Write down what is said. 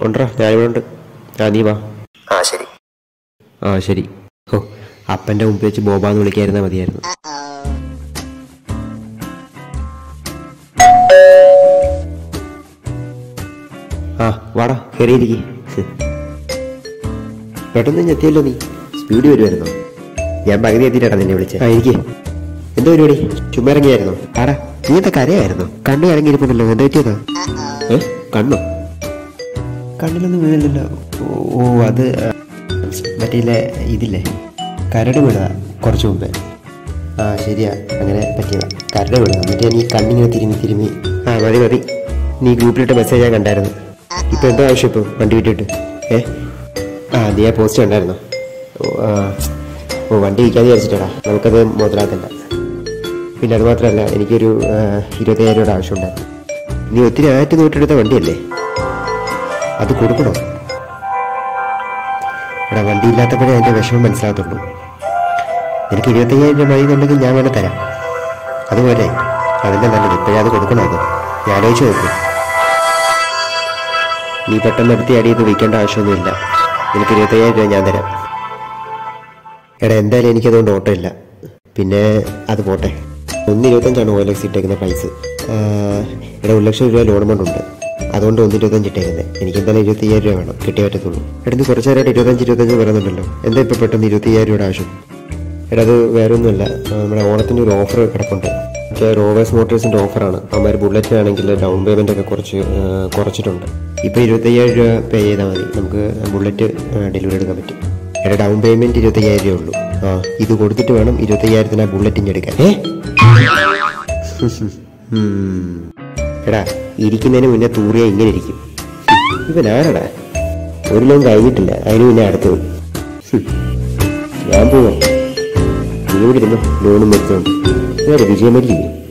ഉണ്ടോ ഞാനിവിടെ ഉണ്ട് ആ നീ വാ ആ ശരി ആ ശരി ഓ അപ്പൻ്റെ മുമ്പ് വെച്ച് ബോബാന്ന് വിളിക്കായിരുന്നാൽ മതിയായിരുന്നു ആ വാടാ കയറിയിരിക്കെ പെട്ടെന്ന് ഞെത്തിയല്ലോ നീ സ്പീഡ് വരുമായിരുന്നോ ഞാൻ പകുതി എത്തിയിട്ടാ നിന്നെ വിളിച്ചത് ആ ഇരിക്കേ എന്തോ പരിപാടി ചുമ്മാ ഇറങ്ങിയായിരുന്നോ ആടാ നീ എന്താ കരയായിരുന്നോ കണ്ണ് ഇറങ്ങിയിരിപ്പുണ്ടല്ലോ എന്താ പറ്റിയതാ ഏ കണ്ണോ കണ്ണിലൊന്നും വീണില്ലല്ലോ ഓ, ഓ അത് ആ, മറ്റേ ഇല്ലേ, ഇതില്ലേ കരട് വീണതാ കുറച്ച് മുമ്പേ ആ ശരിയാ അങ്ങനെ പറ്റിയതാ കരട് വീണതാ എന്നിട്ട് ഞാൻ ഈ കണ്ണിങ്ങനെ തിരുമ്മി തിരുമ്മി ആ മതി മതി നീ ഗ്രൂപ്പിലിട്ട മെസ്സേജ് ഞാൻ കണ്ടായിരുന്നു ഇപ്പം എന്തോ ആവശ്യം ഇപ്പോൾ വണ്ടി വിട്ടിട്ട് ഏ ആ നീ ആ പോസ്റ്റ് കണ്ടായിരുന്നോ ഓ ആ ഓ വണ്ടി വിൽക്കാതെ വിചാരിച്ചിട്ടാടാ നമുക്കത് മുതലാക്കണ്ട പിന്നെ അത് മാത്രമല്ല എനിക്കൊരു ആ, ഇരുപത്തയ്യായിരം രൂപയുടെ ആവശ്യമുണ്ടായിരുന്നു നീ ഒത്തിരി ആറ്റ് നോട്ടെടുത്ത വണ്ടിയല്ലേ അത് കൊടുക്കണോ എടാ വണ്ടി ഇല്ലാത്തപ്പോഴേ അതിൻ്റെ വിഷമം മനസ്സിലാകത്തുള്ളൂ നിനക്ക് ഇരുപത്തയ്യായിരം രൂപ മതി എന്നുണ്ടെങ്കിൽ ഞാൻ വേണേൽ തരാം അതുപോലെ അതല്ലേ നല്ലത് ഇപ്പോഴേ അത് കൊടുക്കണോ അത് ഞാൻ ആലോചിച്ച് നോക്കും നീ പെട്ടെന്ന് എടുത്ത് അടിയത് വിൽക്കേണ്ട ആവശ്യമൊന്നുമില്ല നിനക്ക് ഇരുപത്തയ്യായിരം രൂപ ഞാൻ തരാം എടാ എന്തായാലും എനിക്കതുകൊണ്ട് ഓട്ടോ ഇല്ല പിന്നെ അത് പോട്ടെ ഒന്ന് ഇരുപത്തഞ്ചാണ് ഓ എൽ എക്സ് ഇട്ടേക്കുന്ന പ്രൈസ് എടാ ഒരു ലക്ഷം രൂപ ലോൺ എമൗണ്ട് ഉണ്ട് അതുകൊണ്ട് ഒന്ന് ഇരുപത്തഞ്ച് ഇട്ടേക്കുന്നത് എനിക്ക് എന്തായാലും ഇരുപത്തയ്യായിരം രൂപ വേണം കിട്ടിയേ പറ്റത്തുള്ളൂ എടാ നീ കുറച്ച് നേരമായിട്ട് ഇരുപത്തഞ്ച് ഇരുപത്തഞ്ച് പറയുന്നുണ്ടല്ലോ എന്താ ഇപ്പോൾ പെട്ടെന്ന് ഇരുപത്തയ്യായിരം രൂപയുടെ ആവശ്യം എടാ അത് വേറെ ഒന്നുമല്ല ആ, നമ്മുടെ ഓണത്തിൻ്റെ ഒരു ഓഫർ കിടപ്പുണ്ട് മറ്റേ റോവേഴ്സ് മോട്ടോഴ്സിൻ്റെ ഓഫറാണ് അവന്മാർ ബുള്ളറ്റിനാണെങ്കിൽ ഡൗൺ പേയ്മെൻ്റ് ഒക്കെ കുറച്ച് ആ, കുറച്ചിട്ടുണ്ട് ഇപ്പോൾ ഇരുപത്തയ്യായിരം രൂപ പേ ചെയ്താൽ മതി നമുക്ക് ബുള്ളറ്റ് ഡെലിവറി എടുക്കാൻ പറ്റും എടാ ഡൗൺ പേയ്മെൻറ്റ് ഇരുപത്തയ്യായിരം രൂപ ഉള്ളൂ ആ ഇത് കൊടുത്തിട്ട് വേണം ഇരുപത്തയ്യായിരത്തിന് ആ ബുള്ളറ്റിന് എടുക്കാൻ ഏ ഉം. എടാ ഇരിക്കുന്നതിന് മുന്നേ തൂറിയ ഇങ്ങനെ ഇരിക്കും ഇവൻ ആരടാ ഒരു ലോൺ കഴിഞ്ഞിട്ടില്ല അതിന് മുന്നേ അടുത്തത് ഹും. ഞാൻ പോവാം നീ ഇവിടെ ഇരുന്നു ലോണും എടുത്തോണ്ട് വേറെ വിജയമല്ലേ